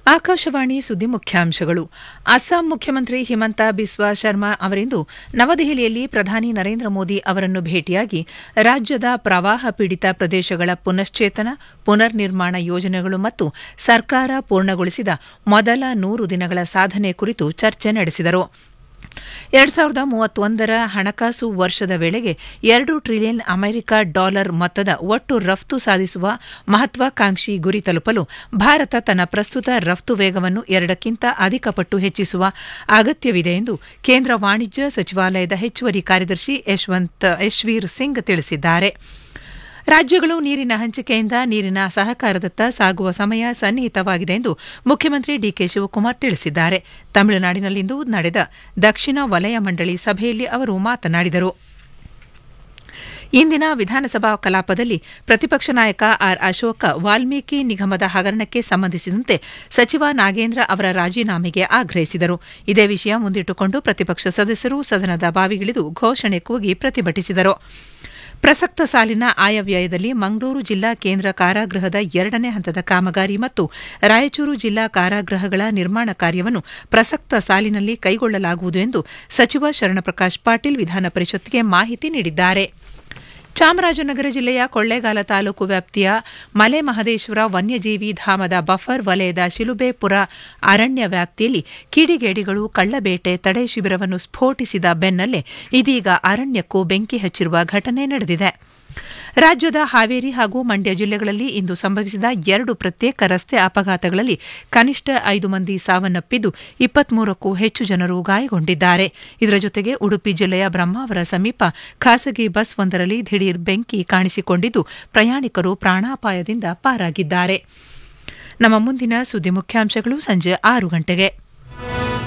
ಆಕಾಶವಾಣಿ ಸುದ್ದಿ ಮುಖ್ಯಾಂಶಗಳು ಅಸ್ಸಾಂ ಮುಖ್ಯಮಂತ್ರಿ ಹಿಮಂತ ಬಿಸ್ವಾ ಶರ್ಮಾ ಅವರಿಂದು ನವದೆಹಲಿಯಲ್ಲಿ ಪ್ರಧಾನಿ ನರೇಂದ್ರ ಮೋದಿ ಅವರನ್ನು ಭೇಟಿಯಾಗಿ ರಾಜ್ಯದ ಪ್ರವಾಹ ಪೀಡಿತ ಪ್ರದೇಶಗಳ ಪುನಶ್ಚೇತನ ಪುನರ್ ನಿರ್ಮಾಣ ಯೋಜನೆಗಳು ಮತ್ತು ಸರ್ಕಾರ ಪೂರ್ಣಗೊಳಿಸಿದ ಮೊದಲ ನೂರು ದಿನಗಳ ಸಾಧನೆ ಕುರಿತು ಚರ್ಚೆ ನಡೆಸಿದರು ಎರಡ್ ಸಾವಿರದ ಮೂವತ್ತೊಂದರ ಹಣಕಾಸು ವರ್ಷದ ವೇಳೆಗೆ ಎರಡು ಟ್ರಿಲಿಯನ್ ಅಮೆರಿಕ ಡಾಲರ್ ಮೊತ್ತದ ಒಟ್ಟು ರಫ್ತು ಸಾಧಿಸುವ ಮಹತ್ವಾಕಾಂಕ್ಷಿ ಗುರಿ ತಲುಪಲು ಭಾರತ ತನ್ನ ಪ್ರಸ್ತುತ ರಫ್ತು ವೇಗವನ್ನು ಎರಡಕ್ಕಿಂತ ಅಧಿಕ ಪಟ್ಟು ಹೆಚ್ಚಿಸುವ ಅಗತ್ಯವಿದೆ ಎಂದು ಕೇಂದ್ರ ವಾಣಿಜ್ಯ ಸಚಿವಾಲಯದ ಹೆಚ್ಚುವರಿ ಕಾರ್ಯದರ್ಶಿ ಯಶವಂತ್ ಯಶ್ವೀರ್ ಸಿಂಗ್ ತಿಳಿಸಿದ್ದಾರೆ ರಾಜ್ಯಗಳು ನೀರಿನ ಹಂಚಿಕೆಯಿಂದ ನೀರಿನ ಸಹಕಾರದತ್ತ ಸಾಗುವ ಸಮಯ ಸನ್ನಿಹಿತವಾಗಿದೆ ಎಂದು ಮುಖ್ಯಮಂತ್ರಿ ಡಿಕೆ ಶಿವಕುಮಾರ್ ತಿಳಿಸಿದ್ದಾರೆ ತಮಿಳುನಾಡಿನಲ್ಲಿಂದು ನಡೆದ ದಕ್ಷಿಣ ವಲಯ ಮಂಡಳಿ ಸಭೆಯಲ್ಲಿ ಅವರು ಮಾತನಾಡಿದರು ಇಂದಿನ ವಿಧಾನಸಭಾ ಕಲಾಪದಲ್ಲಿ ಪ್ರತಿಪಕ್ಷ ನಾಯಕ ಆರ್ ಅಶೋಕ ವಾಲ್ಮೀಕಿ ನಿಗಮದ ಹಗರಣಕ್ಕೆ ಸಂಬಂಧಿಸಿದಂತೆ ಸಚಿವ ನಾಗೇಂದ್ರ ಅವರ ರಾಜೀನಾಮೆಗೆ ಆಗ್ರಹಿಸಿದರು ಇದೇ ವಿಷಯ ಮುಂದಿಟ್ಟುಕೊಂಡು ಪ್ರತಿಪಕ್ಷ ಸದಸ್ಯರು ಸದನದ ಬಾವಿಗಿಳಿದು ಘೋಷಣೆ ಕೂಗಿ ಪ್ರತಿಭಟಿಸಿದರು ಪ್ರಸಕ್ತ ಸಾಲಿನ ಆಯವ್ಯಯದಲ್ಲಿ ಮಂಗಳೂರು ಜಿಲ್ಲಾ ಕೇಂದ್ರ ಕಾರಾಗೃಹದ ಎರಡನೇ ಹಂತದ ಕಾಮಗಾರಿ ಮತ್ತು ರಾಯಚೂರು ಜಿಲ್ಲಾ ಕಾರಾಗೃಹಗಳ ನಿರ್ಮಾಣ ಕಾರ್ಯವನ್ನು ಪ್ರಸಕ್ತ ಸಾಲಿನಲ್ಲಿ ಕೈಗೊಳ್ಳಲಾಗುವುದು ಎಂದು ಸಚಿವ ಶರಣಪ್ರಕಾಶ್ ಪಾಟೀಲ್ ವಿಧಾನ ಪರಿಷತ್ಗೆ ಮಾಹಿತಿ ನೀಡಿದ್ದಾರೆ ಚಾಮರಾಜನಗರ ಜಿಲ್ಲೆಯ ಕೊಳ್ಳೇಗಾಲ ತಾಲೂಕು ವ್ಯಾಪ್ತಿಯ ಮಲೆ ಮಹದೇಶ್ವರ ವನ್ಯಜೀವಿ ಧಾಮದ ಬಫರ್ ವಲಯದ ಶಿಲುಬೇಪುರ ಅರಣ್ಯ ವ್ಯಾಪ್ತಿಯಲ್ಲಿ ಕಿಡಿಗೇಡಿಗಳು ಕಳ್ಳಬೇಟೆ ತಡೆ ಶಿಬಿರವನ್ನು ಸ್ಫೋಟಿಸಿದ ಬೆನ್ನಲ್ಲೇ ಇದೀಗ ಅರಣ್ಯಕ್ಕೂ ಬೆಂಕಿ ಹಚ್ಚಿರುವ ಘಟನೆ ನಡೆದಿದೆ ರಾಜ್ಯದ ಹಾವೇರಿ ಹಾಗೂ ಮಂಡ್ಯ ಜಿಲ್ಲೆಗಳಲ್ಲಿ ಇಂದು ಸಂಭವಿಸಿದ ಎರಡು ಪ್ರತ್ಯೇಕ ರಸ್ತೆ ಅಪಘಾತಗಳಲ್ಲಿ ಕನಿಷ್ಠ ಐದು ಮಂದಿ ಸಾವನ್ನಪ್ಪಿದ್ದು ಇಪ್ಪತ್ಮೂರಕ್ಕೂ ಹೆಚ್ಚು ಜನರು ಗಾಯಗೊಂಡಿದ್ದಾರೆ ಇದರ ಜೊತೆಗೆ ಉಡುಪಿ ಜಿಲ್ಲೆಯ ಬ್ರಹ್ಮಾವರ ಸಮೀಪ ಖಾಸಗಿ ಬಸ್ ಒಂದರಲ್ಲಿ ದಿಢೀರ್ ಬೆಂಕಿ ಕಾಣಿಸಿಕೊಂಡಿದ್ದು ಪ್ರಯಾಣಿಕರು ಪ್ರಾಣಾಪಾಯದಿಂದ ಪಾರಾಗಿದ್ದಾರೆ ನಮ್ಮ ಮುಂದಿನ ಸುದ್ದಿ ಮುಖ್ಯಾಂಶಗಳು ಸಂಜೆ ಆರು ಗಂಟೆಗೆ